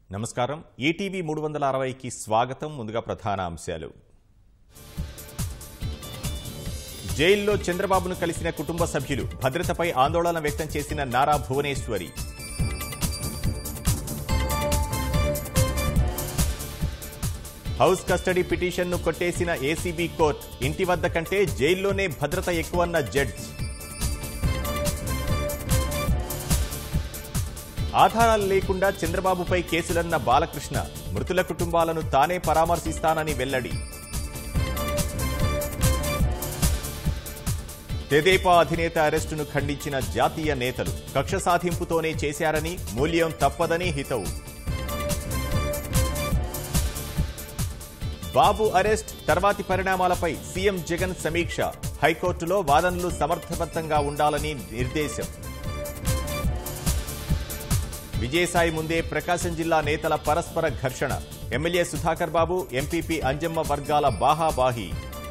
నమస్కారం ఈటీవీ మూడు వందల అరవైకి స్వాగతం ముందుగా ప్రధాన అంశాలు జైల్లో చంద్రబాబును కలిసిన కుటుంబ సభ్యులు భద్రతపై ఆందోళన వ్యక్తం చేసిన నారా భువనేశ్వరి హౌస్ కస్టడీ పిటిషన్ను కొట్టేసిన ఏసీబీ కోర్టు ఇంటి వద్ద కంటే జైల్లోనే భద్రత ఎక్కువన్న జడ్జ్ ఆధారాలు లేకుండా చంద్రబాబుపై కేసులన్న బాలకృష్ణ మృతుల కుటుంబాలను తానే పరామర్శిస్తానని వెల్లడి తెదేపా అధినేత అరెస్టును ఖండించిన జాతీయ నేతలు కక్ష సాధింపుతోనే చేశారని మూల్యం తప్పదని హితవు బాబు అరెస్ట్ తర్వాతి పరిణామాలపై సీఎం జగన్ సమీక్ష హైకోర్టులో వాదనలు సమర్థవంతంగా ఉండాలని నిర్దేశం విజయసాయి ముందే ప్రకాశం జిల్లా నేతల పరస్పర ఘర్షణ ఎమ్మెల్యే సుధాకర్ బాబు ఎంపీపీ అంజమ్మ వర్గాల బాహాబాహి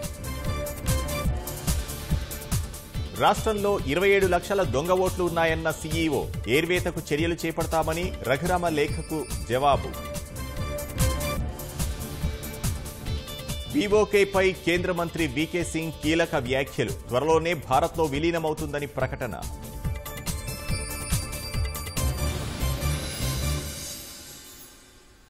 రాష్ట్రంలో ఇరవై ఏడు లక్షల దొంగ ఓట్లు ఉన్నాయన్న సీఈఓ ఏర్వేతకు చర్యలు చేపడతామని రఘురామ లేఖకు జవాబు పీఓకేపై కేంద్ర మంత్రి వీకే సింగ్ కీలక వ్యాఖ్యలు త్వరలోనే భారత్లో విలీనమవుతుందని ప్రకటన